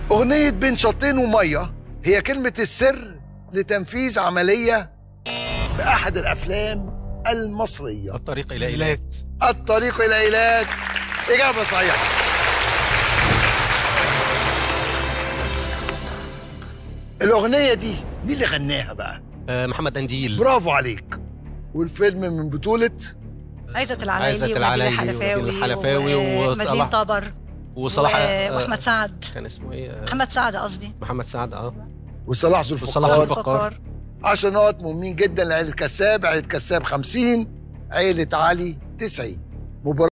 أغنية بين شطين ومية هي كلمة السر لتنفيذ عملية في أحد الأفلام المصرية الطريق الى ايلات الطريق إلى إيلات إجابة صحيحة الأغنية دي مين اللي غناها بقى؟ آه، محمد انديل برافو عليك والفيلم من بطولة عزت العلايلي عزت العلايلي ونبيل ونبيل الحلفاوي ومدلين وصلاح- طبر وصلاح و- آه، واحمد سعد كان اسمه ايه آه، محمد سعد قصدي محمد سعد اه وصلاح ذو وصلاح الفقار الفقار. فقار. 10 نقط مهمين جدا لعيلة كساب عيلة كساب 50 عيلة علي 90 مباراة